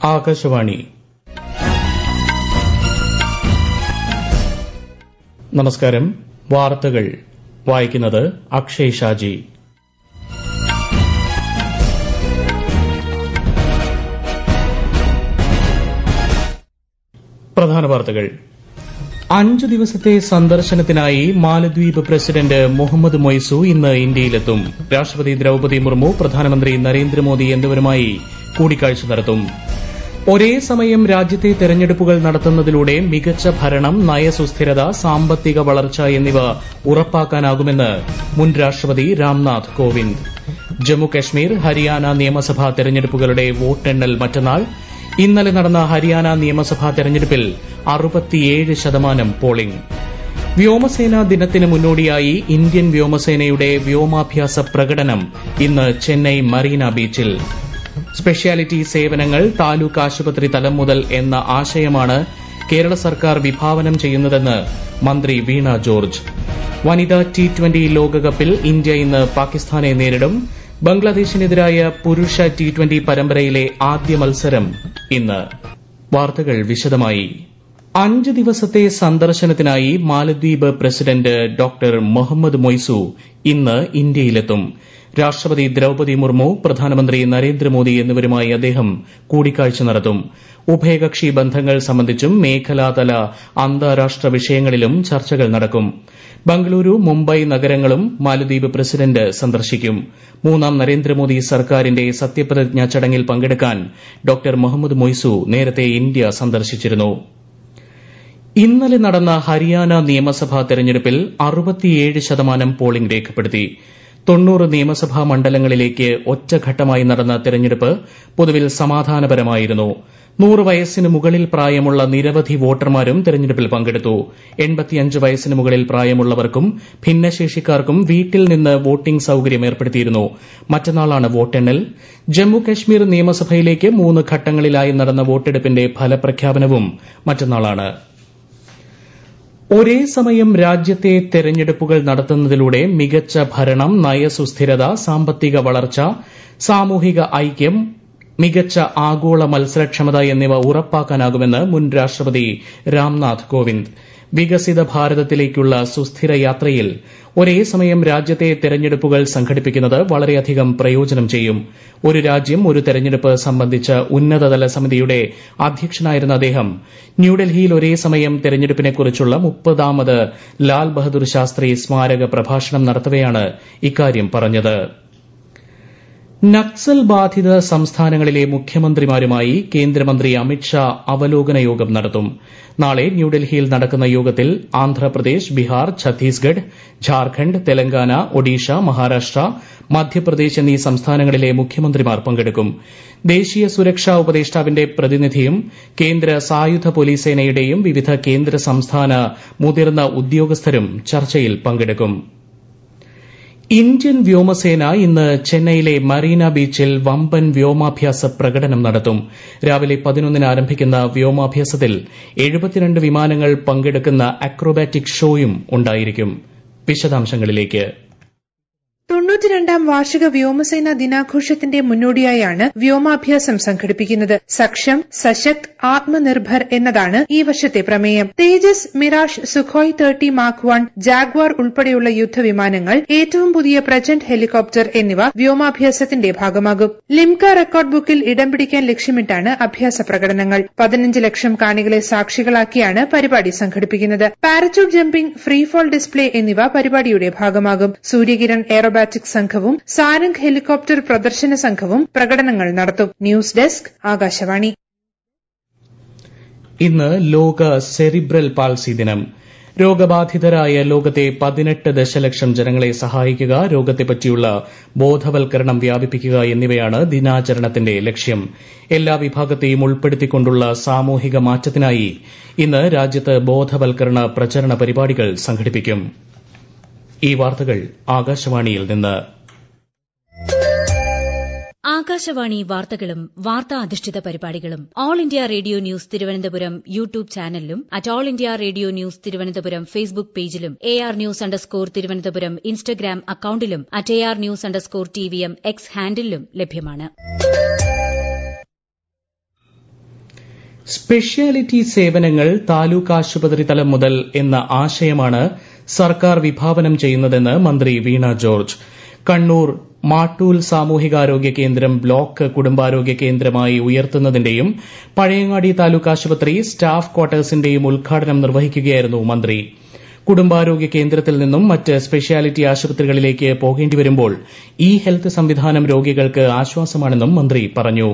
ആകാശവാണി നമസ്കാരം വാർത്തകൾ വായിക്കുന്നത് അക്ഷയ് ഷാജി പ്രധാന വാർത്തകൾ അഞ്ച് ദിവസത്തെ സന്ദർശനത്തിനായി മാലദ്വീപ് പ്രസിഡന്റ് മുഹമ്മദ് മൊയ്സു ഇന്ന് ഇന്ത്യയിലെത്തും രാഷ്ട്രപതി ദ്രൌപദി മുർമു പ്രധാനമന്ത്രി നരേന്ദ്രമോദി എന്നിവരുമായി കൂടിക്കാഴ്ച നടത്തും ഒരേ സമയം രാജ്യത്തെ തെരഞ്ഞെടുപ്പുകൾ നടത്തുന്നതിലൂടെ മികച്ച ഭരണം നയസുസ്ഥിരത സാമ്പത്തിക വളർച്ച എന്നിവ ഉറപ്പാക്കാനാകുമെന്ന് മുൻ രാഷ്ട്രപതി രാംനാഥ് കോവിന്ദ് ജമ്മുകശ്മീർ ഹരിയാന നിയമസഭാ തെരഞ്ഞെടുപ്പുകളുടെ വോട്ടെണ്ണൽ മറ്റന്നാൾ ഇന്നലെ നടന്ന ഹരിയാന നിയമസഭാ തെരഞ്ഞെടുപ്പിൽ അറുപത്തിയേഴ് ശതമാനം പോളിംഗ് വ്യോമസേനാ ദിനത്തിന് മുന്നോടിയായി ഇന്ത്യൻ വ്യോമസേനയുടെ വ്യോമാഭ്യാസ പ്രകടനം ഇന്ന് ചെന്നൈ മറീന ബീച്ചിൽ സ്പെഷ്യാലിറ്റി സേവനങ്ങൾ താലൂക്ക് ആശുപത്രി തലം മുതൽ എന്ന ആശയമാണ് കേരള സർക്കാർ വിഭാവനം ചെയ്യുന്നതെന്ന് മന്ത്രി വീണ ജോർജ് വനിതാ ടി ട്വന്റി ലോകകപ്പിൽ ഇന്ത്യ ഇന്ന് പാകിസ്ഥാനെ നേരിടും ബംഗ്ലാദേശിനെതിരായ പുരുഷ ടി ട്വന്റി പരമ്പരയിലെ ആദ്യ മത്സരം ഇന്ന് വാർത്തകൾ വിശദമായി അഞ്ച് ദിവസത്തെ സന്ദർശനത്തിനായി മാലദ്വീപ് പ്രസിഡന്റ് ഡോക്ടർ മുഹമ്മദ് മൊയ്സു ഇന്ന് ഇന്ത്യയിലെത്തും രാഷ്ട്രപതി ദ്രൌപദി മുർമു പ്രധാനമന്ത്രി നരേന്ദ്രമോദി എന്നിവരുമായി അദ്ദേഹം കൂടിക്കാഴ്ച നടത്തും ഉഭയകക്ഷി ബന്ധങ്ങൾ സംബന്ധിച്ചും മേഖലാതല അന്താരാഷ്ട്ര വിഷയങ്ങളിലും ചർച്ചകൾ നടക്കും ബംഗളൂരു മുംബൈ നഗരങ്ങളും മാലദ്വീപ് പ്രസിഡന്റ് സന്ദർശിക്കും മൂന്നാം നരേന്ദ്രമോദി സർക്കാരിന്റെ സത്യപ്രതിജ്ഞാ ചടങ്ങിൽ പങ്കെടുക്കാൻ ഡോക്ടർ മുഹമ്മദ് മൊയ്സു നേരത്തെ ഇന്ത്യ സന്ദർശിച്ചിരുന്നു ഇന്നലെ നടന്ന ഹരിയാന നിയമസഭാ തെരഞ്ഞെടുപ്പിൽ അറുപത്തിയേഴ് ശതമാനം പോളിംഗ് രേഖപ്പെടുത്തി തൊണ്ണൂറ് നിയമസഭാ മണ്ഡലങ്ങളിലേക്ക് ഒറ്റഘട്ടമായി നടന്ന തെരഞ്ഞെടുപ്പ് പൊതുവിൽ സമാധാനപരമായിരുന്നു നൂറ് വയസ്സിന് മുകളിൽ പ്രായമുള്ള നിരവധി വോട്ടർമാരും തെരഞ്ഞെടുപ്പിൽ പങ്കെടുത്തു എൺപത്തിയഞ്ച് വയസ്സിന് മുകളിൽ പ്രായമുള്ളവർക്കും ഭിന്നശേഷിക്കാർക്കും വീട്ടിൽ നിന്ന് വോട്ടിംഗ് സൌകര്യം ഏർപ്പെടുത്തിയിരുന്നു മറ്റന്നാളാണ് വോട്ടെണ്ണൽ ജമ്മു കശ്മീർ നിയമസഭയിലേക്ക് മൂന്ന് ഘട്ടങ്ങളിലായി നടന്ന വോട്ടെടുപ്പിന്റെ ഫലപ്രഖ്യാപനവും മറ്റന്നാളാണ് ഒരേ സമയം രാജ്യത്തെ തെരഞ്ഞെടുപ്പുകൾ നടത്തുന്നതിലൂടെ മികച്ച ഭരണം നയസുസ്ഥിരത സാമ്പത്തിക വളർച്ച സാമൂഹിക ഐക്യം മികച്ച ആഗോള മത്സരക്ഷമത എന്നിവ ഉറപ്പാക്കാനാകുമെന്ന് മുൻ രാഷ്ട്രപതി രാംനാഥ് കോവിന്ദ് വികസിത ഭാരതത്തിലേക്കുള്ള സുസ്ഥിര യാത്രയിൽ ഒരേ സമയം രാജ്യത്തെ തെരഞ്ഞെടുപ്പുകൾ സംഘടിപ്പിക്കുന്നത് വളരെയധികം പ്രയോജനം ചെയ്യും ഒരു രാജ്യം ഒരു തെരഞ്ഞെടുപ്പ് സംബന്ധിച്ച ഉന്നതതല സമിതിയുടെ അധ്യക്ഷനായിരുന്ന അദ്ദേഹം ന്യൂഡൽഹിയിൽ ഒരേ സമയം തെരഞ്ഞെടുപ്പിനെക്കുറിച്ചുള്ള മുപ്പതാമത് ലാൽ ബഹദൂർ ശാസ്ത്രി സ്മാരക പ്രഭാഷണം നടത്തവെയാണ് ഇക്കാര്യം പറഞ്ഞത് നക്സൽ ബാധിത സംസ്ഥാനങ്ങളിലെ മുഖ്യമന്ത്രിമാരുമായി കേന്ദ്രമന്ത്രി അമിത്ഷാ അവലോകന യോഗം നടത്തും നാളെ ന്യൂഡൽഹിയിൽ നടക്കുന്ന യോഗത്തിൽ ആന്ധ്രാപ്രദേശ് ബീഹാർ ഛത്തീസ്ഗഡ് ഝാർഖണ്ഡ് തെലങ്കാന ഒഡീഷ മഹാരാഷ്ട്ര മധ്യപ്രദേശ് എന്നീ സംസ്ഥാനങ്ങളിലെ മുഖ്യമന്ത്രിമാർ പങ്കെടുക്കും ദേശീയ സുരക്ഷാ ഉപദേഷ്ടാവിന്റെ പ്രതിനിധിയും കേന്ദ്ര സായുധ പോലീസ് സേനയുടെയും വിവിധ കേന്ദ്ര സംസ്ഥാന മുതിർന്ന ഉദ്യോഗസ്ഥരും ചർച്ചയിൽ പങ്കെടുക്കും ഇന്ത്യൻ വ്യോമസേന ഇന്ന് ചെന്നൈയിലെ മറീന ബീച്ചിൽ വമ്പൻ വ്യോമാഭ്യാസ പ്രകടനം നടത്തും രാവിലെ പതിനൊന്നിന് ആരംഭിക്കുന്ന വ്യോമാഭ്യാസത്തിൽ എഴുപത്തിരണ്ട് വിമാനങ്ങൾ പങ്കെടുക്കുന്ന അക്രോബാറ്റിക് ഷോയും ഉണ്ടായിരിക്കും വിശദാംശങ്ങളിലേക്ക് തൊണ്ണൂറ്റിരണ്ടാം വാർഷിക വ്യോമസേന ദിനാഘോഷത്തിന്റെ മുന്നോടിയായാണ് വ്യോമാഭ്യാസം സംഘടിപ്പിക്കുന്നത് സക്ഷം സശക്ത് ആത്മനിർഭർ എന്നതാണ് ഈ വർഷത്തെ പ്രമേയം Tejas Mirage Sukhoi thirty mark one Jaguar ഉൾപ്പെടെയുള്ള യുദ്ധവിമാനങ്ങൾ ഏറ്റവും പുതിയ പ്രജന്റ് ഹെലികോപ്റ്റർ എന്നിവ വ്യോമാഭ്യാസത്തിന്റെ ഭാഗമാകും ലിംക റെക്കോർഡ് ബുക്കിൽ ഇടം പിടിക്കാൻ ലക്ഷ്യമിട്ടാണ് അഭ്യാസ പ്രകടനങ്ങൾ പതിനഞ്ച് ലക്ഷം കാണികളെ സാക്ഷികളാക്കിയാണ് പരിപാടി സംഘടിപ്പിക്കുന്നത് parachute jumping free fall display എന്നിവ പരിപാടിയുടെ ഭാഗമാകും സൂര്യകിരൺ എയറോബാറ്റിക് സംഘവും സാരംഗ് ഹെലികോപ്റ്റർ പ്രദർശന സംഘവും പ്രകടനങ്ങൾ നടത്തും ന്യൂസ് ഡെസ്ക് ആകാശവാണി ഇന്ന് ലോക സെറിബ്രൽ പാൾസി ദിനം രോഗബാധിതരായ ലോകത്തെ പതിനെട്ട് ദശലക്ഷം ജനങ്ങളെ സഹായിക്കുക രോഗത്തെപ്പറ്റിയുള്ള ബോധവൽക്കരണം വ്യാപിപ്പിക്കുക എന്നിവയാണ് ദിനാചരണത്തിന്റെ ലക്ഷ്യം എല്ലാ വിഭാഗത്തെയും ഉൾപ്പെടുത്തിക്കൊണ്ടുള്ള സാമൂഹിക മാറ്റത്തിനായി ഇന്ന് രാജ്യത്ത് ബോധവൽക്കരണ പ്രചരണ പരിപാടികൾ സംഘടിപ്പിക്കും ഈ വാർത്തകൾ ആകാശവാണിയിൽ നിന്ന് ആകാശവാണി വാർത്തകളും വാർത്താ അധിഷ്ഠിത പരിപാടികളും All India Radio News Thiruvananthapuram YouTube ചാനലിലും at All India Radio News Thiruvananthapuram Facebook പേജിലും A R news underscore Thiruvananthapuram Instagram അക്കൌണ്ടിലും at A R news underscore T V M X ഹാൻഡിലും ലഭ്യമാണ് സ്പെഷ്യാലിറ്റി സേവനങ്ങൾ താലൂക്ക് ആശുപത്രി തലം മുതൽ എന്ന ആശയമാണ് സർക്കാർ വിഭാവനം ചെയ്യുന്നതെന്ന് മന്ത്രി വീണ ജോർജ് കണ്ണൂർ മാട്ടൂൽ സാമൂഹികാരോഗ്യ കേന്ദ്രം ബ്ലോക്ക് കുടുംബാരോഗ്യ കേന്ദ്രമായി ഉയർത്തുന്നതിന്റെയും പഴയങ്ങാടി താലൂക്ക് ആശുപത്രി സ്റ്റാഫ് ക്വാർട്ടേഴ്സിന്റെയും ഉദ്ഘാടനം നിർവഹിക്കുകയായിരുന്നു മന്ത്രി കുടുംബാരോഗ്യ കേന്ദ്രത്തിൽ നിന്നും മറ്റ് സ്പെഷ്യാലിറ്റി ആശുപത്രികളിലേക്ക് പോകേണ്ടി വരുമ്പോൾ ഇ ഹെൽത്ത് സംവിധാനം രോഗികൾക്ക് ആശ്വാസമാണെന്നും മന്ത്രി പറഞ്ഞു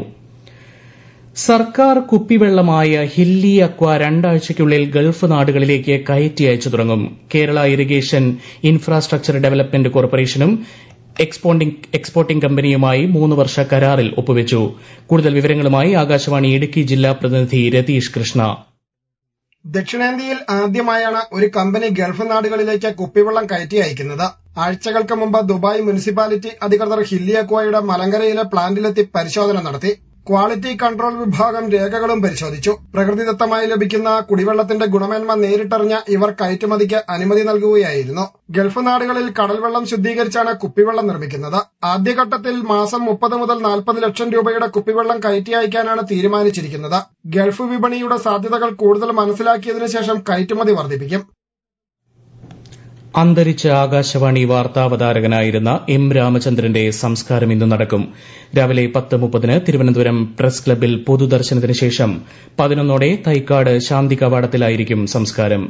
സർക്കാർ കുപ്പിവെള്ളമായ ഹില്ലി അക്വ രണ്ടാഴ്ചയ്ക്കുള്ളിൽ ഗൾഫ് നാടുകളിലേക്ക് കയറ്റി അയച്ചു തുടങ്ങും കേരള ഇറിഗേഷൻ ഇൻഫ്രാസ്ട്രക്ചർ ഡെവലപ്മെന്റ് കോർപ്പറേഷനും എക്സ്പോർട്ടിംഗ് കമ്പനിയുമായി മൂന്ന് വർഷ കരാറിൽ ഒപ്പുവച്ചു കൂടുതൽ വിവരങ്ങളുമായി ആകാശവാണി ഇടുക്കി ജില്ലാ പ്രതിനിധി രതീഷ് കൃഷ്ണ ദക്ഷിണേന്ത്യയിൽ ആദ്യമായാണ് ഒരു കമ്പനി ഗൾഫ് നാടുകളിലേക്ക് കുപ്പിവെള്ളം കയറ്റി അയക്കുന്നത് ആഴ്ചകൾക്ക് മുമ്പ് ദുബായ് മുനിസിപ്പാലിറ്റി അധികൃതർ ഹില്ലിയക്കോയുടെ മലങ്കരയിലെ പ്ലാന്റിലെത്തി പരിശോധന നടത്തി ക്വാളിറ്റി കൺട്രോൾ വിഭാഗം രേഖകളും പരിശോധിച്ചു പ്രകൃതിദത്തമായി ലഭിക്കുന്ന കുടിവെള്ളത്തിന്റെ ഗുണമേന്മ നേരിട്ടറിഞ്ഞ ഇവർ കയറ്റുമതിക്ക് അനുമതി നൽകുകയായിരുന്നു ഗൾഫ് നാടുകളിൽ കടൽവെള്ളം ശുദ്ധീകരിച്ചാണ് കുപ്പിവെള്ളം നിർമ്മിക്കുന്നത് ആദ്യഘട്ടത്തിൽ മാസം മുപ്പത് മുതൽ നാൽപ്പത് ലക്ഷം രൂപയുടെ കുപ്പിവെള്ളം കയറ്റി അയക്കാനാണ് തീരുമാനിച്ചിരിക്കുന്നത് ഗൾഫ് വിപണിയുടെ സാധ്യതകൾ കൂടുതൽ മനസ്സിലാക്കിയതിനു ശേഷം കയറ്റുമതി വർദ്ധിപ്പിക്കും അന്തരിച്ച ആകാശവാണി വാർത്താവതാരകനായിരുന്ന എം രാമചന്ദ്രന്റെ സംസ്കാരം ഇന്ന് നടക്കും രാവിലെ പത്ത് മുപ്പതിന് തിരുവനന്തപുരം പ്രസ് ക്ലബിൽ പൊതുദർശനത്തിന് ശേഷം പതിനൊന്നോടെ തൈക്കാട് ശാന്തി കവാടത്തിലായിരിക്കും സംസ്കാരം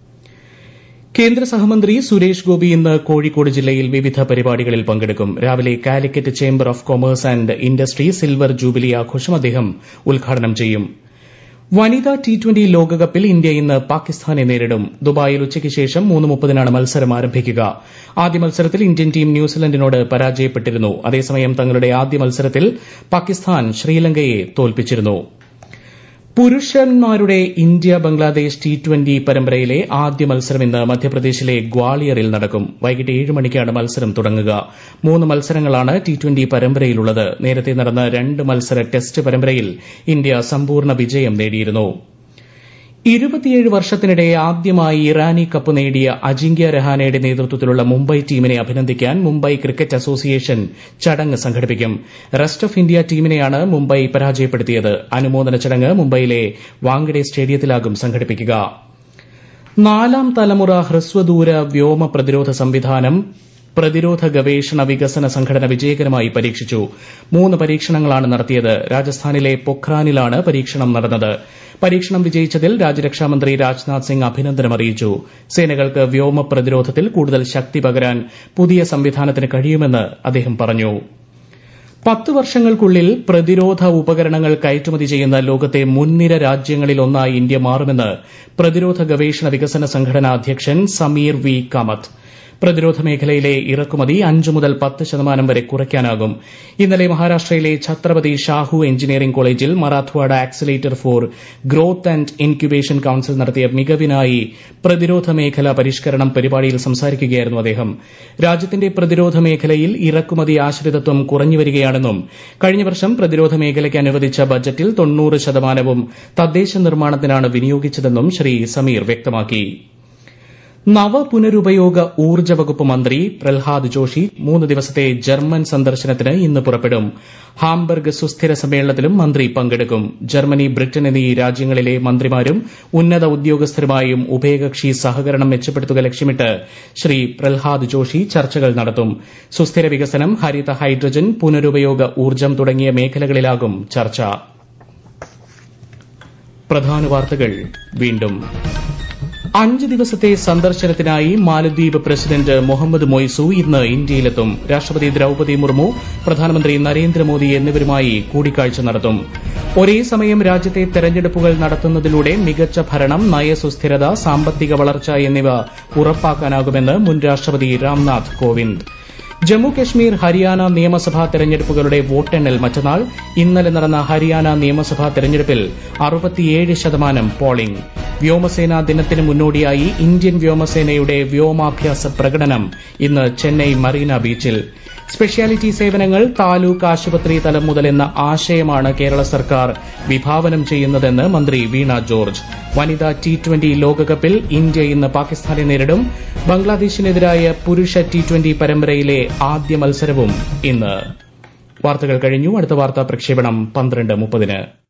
കേന്ദ്ര സഹമന്ത്രി സുരേഷ് ഗോപി ഇന്ന് കോഴിക്കോട് ജില്ലയിൽ വിവിധ പരിപാടികളിൽ പങ്കെടുക്കും രാവിലെ Calicut chamber of commerce and industry silver jubilee ആഘോഷം അദ്ദേഹം ഉദ്ഘാടനം ചെയ്യും വനിതാ ടി ട്വന്റി ലോകകപ്പിൽ ഇന്ത്യ ഇന്ന് പാകിസ്ഥാനെ നേരിടും ദുബായിൽ ഉച്ചയ്ക്ക് ശേഷം മൂന്ന് മുപ്പതിനാണ് മത്സരം ആരംഭിക്കുക ആദ്യ മത്സരത്തിൽ ഇന്ത്യൻ ടീം ന്യൂസിലൻഡിനോട് പരാജയപ്പെട്ടിരുന്നു അതേസമയം തങ്ങളുടെ ആദ്യ മത്സരത്തിൽ പാകിസ്ഥാൻ ശ്രീലങ്കയെ തോൽപ്പിച്ചിരുന്നു പുരുഷന്മാരുടെ ഇന്ത്യ ബംഗ്ലാദേശ് ടി ട്വന്റി പരമ്പരയിലെ ആദ്യ മത്സരം ഇന്ന് മധ്യപ്രദേശിലെ ഗ്വാളിയറിൽ നടക്കും വൈകിട്ട് ഏഴ് മണിക്കാണ് മത്സരം തുടങ്ങുക മൂന്ന് മത്സരങ്ങളാണ് ടി ട്വന്റി പരമ്പരയിലുള്ളത് നേരത്തെ നടന്ന രണ്ട് മത്സര ടെസ്റ്റ് പരമ്പരയിൽ ഇന്ത്യ സമ്പൂർണ്ണ വിജയം നേടിയിരുന്നു ഇരുപത്തിയേഴ് വർഷത്തിനിടെ ആദ്യമായി ഇറാനി കപ്പ് നേടിയ അജിങ്ക്യ രഹാനയുടെ നേതൃത്വത്തിലുള്ള മുംബൈ ടീമിനെ അഭിനന്ദിക്കാൻ മുംബൈ ക്രിക്കറ്റ് അസോസിയേഷൻ ചടങ്ങ് സംഘടിപ്പിക്കും റെസ്റ്റ് ഓഫ് ഇന്ത്യ ടീമിനെയാണ് മുംബൈ പരാജയപ്പെടുത്തിയത് അനുമോദന ചടങ്ങ് മുംബൈയിലെ വാങ്കഡെ സ്റ്റേഡിയത്തിലാകും സംഘടിപ്പിക്കുക നാലാം തലമുറ ഹ്രസ്വദൂര വ്യോമ പ്രതിരോധ സംവിധാനം പ്രതിരോധ ഗവേഷണ വികസന സംഘടന വിജയകരമായി പരീക്ഷിച്ചു മൂന്ന് പരീക്ഷണങ്ങളാണ് നടത്തിയത് രാജസ്ഥാനിലെ പൊഖ്രാനിലാണ് പരീക്ഷണം നടന്നത് പരീക്ഷണം വിജയിച്ചതിൽ രാജ്യരക്ഷാമന്ത്രി രാജ്നാഥ് സിംഗ് അഭിനന്ദനം അറിയിച്ചു സേനകൾക്ക് വ്യോമ പ്രതിരോധത്തിൽ കൂടുതൽ ശക്തി പകരാൻ പുതിയ സംവിധാനത്തിന് കഴിയുമെന്ന് അദ്ദേഹം പറഞ്ഞു പത്ത് വർഷങ്ങൾക്കുള്ളിൽ പ്രതിരോധ ഉപകരണങ്ങൾ കയറ്റുമതി ചെയ്യുന്ന ലോകത്തെ മുൻനിര രാജ്യങ്ങളിൽ ഒന്നായി ഇന്ത്യ മാറുമെന്ന് പ്രതിരോധ ഗവേഷണ വികസന സംഘടന അധ്യക്ഷൻ സമീർ വി കാമത്ത് പ്രതിരോധ മേഖലയിലെ ഇറക്കുമതി അഞ്ച് മുതൽ പത്ത് ശതമാനം വരെ കുറയ്ക്കാനാകും ഇന്നലെ മഹാരാഷ്ട്രയിലെ ഛത്രപതി ഷാഹു എഞ്ചിനീയറിംഗ് കോളേജിൽ Marathwada accelerator for growth and incubation council നടത്തിയ മികവിനായി പ്രതിരോധ മേഖല പരിഷ്കരണം പരിപാടിയിൽ സംസാരിക്കുകയായിരുന്നു അദ്ദേഹം രാജ്യത്തിന്റെ പ്രതിരോധ മേഖലയിൽ ഇറക്കുമതി ആശ്രിതത്വം കുറഞ്ഞുവരികയാണെന്നും കഴിഞ്ഞ വർഷം പ്രതിരോധ മേഖലയ്ക്ക് അനുവദിച്ച ബജറ്റിൽ തൊണ്ണൂറ് ശതമാനവും തദ്ദേശ നിർമ്മാണത്തിനാണ് വിനിയോഗിച്ചതെന്നും ശ്രീ സമീർ വ്യക്തമാക്കി നവപുനരുപയോഗ ഊർജ്ജ വകുപ്പ് മന്ത്രി പ്രഹ്ലാദ് ജോഷി മൂന്ന് ദിവസത്തെ ജർമ്മൻ സന്ദർശനത്തിന് ഇന്ന് പുറപ്പെടും ഹാംബർഗ് സുസ്ഥിര സമ്മേളനത്തിലും മന്ത്രി പങ്കെടുക്കും ജർമ്മനി ബ്രിട്ടൻ എന്നീ രാജ്യങ്ങളിലെ മന്ത്രിമാരും ഉന്നത ഉദ്യോഗസ്ഥരുമായും ഉഭയകക്ഷി സഹകരണം മെച്ചപ്പെടുത്തുക ലക്ഷ്യമിട്ട് ശ്രീ പ്രഹ്ലാദ് ജോഷി ചർച്ചകൾ നടത്തും സുസ്ഥിര വികസനം ഹരിത ഹൈഡ്രജൻ പുനരുപയോഗ ഊർജ്ജം തുടങ്ങിയ മേഖലകളിലാകും ചർച്ച പ്രധാന വാർത്തകൾ വീണ്ടും അഞ്ച് ദിവസത്തെ സന്ദർശനത്തിനായി മാലദ്വീപ് പ്രസിഡന്റ് മുഹമ്മദ് മൊയ്സു ഇന്ന് ഇന്ത്യയിലെത്തും രാഷ്ട്രപതി ദ്രൌപതി മുർമു പ്രധാനമന്ത്രി നരേന്ദ്രമോദി എന്നിവരുമായി കൂടിക്കാഴ്ച നടത്തും ഒരേ സമയം രാജ്യത്തെ തെരഞ്ഞെടുപ്പുകൾ നടത്തുന്നതിലൂടെ മികച്ച ഭരണം നയസുസ്ഥിരത സാമ്പത്തിക വളർച്ച എന്നിവ ഉറപ്പാക്കാനാകുമെന്ന് മുൻ രാഷ്ട്രപതി രാംനാഥ് കോവിന്ദ് ജമ്മു കശ്മീർ ഹരിയാന നിയമസഭാ തെരഞ്ഞെടുപ്പുകളുടെ വോട്ടെണ്ണൽ മറ്റന്നാൾ ഇന്നലെ നടന്ന ഹരിയാന നിയമസഭാ തെരഞ്ഞെടുപ്പിൽ അറുപത്തിയേഴ് ശതമാനം പോളിംഗ് വ്യോമസേനാ ദിനത്തിന് മുന്നോടിയായി ഇന്ത്യൻ വ്യോമസേനയുടെ വ്യോമാഭ്യാസ പ്രകടനം ഇന്ന് ചെന്നൈ മറീന ബീച്ചിൽ സ്പെഷ്യാലിറ്റി സേവനങ്ങൾ താലൂക്ക് ആശുപത്രി തലം മുതലെന്ന ആശയമാണ് കേരള സർക്കാർ വിഭാവനം ചെയ്യുന്നതെന്ന് മന്ത്രി വീണ ജോർജ് വനിതാ ടി ട്വന്റി ലോകകപ്പിൽ ഇന്ത്യ ഇന്ന് പാകിസ്ഥാനെ നേരിടും ബംഗ്ലാദേശിനെതിരായ പുരുഷ ടി ട്വന്റി പരമ്പരയിലെ ആദ്യ മത്സരവും ഇന്ന് വാർത്തകൾ കഴിഞ്ഞു അടുത്ത വാർത്താ പ്രക്ഷേപണം പന്ത്രണ്ട് മുപ്പതിന്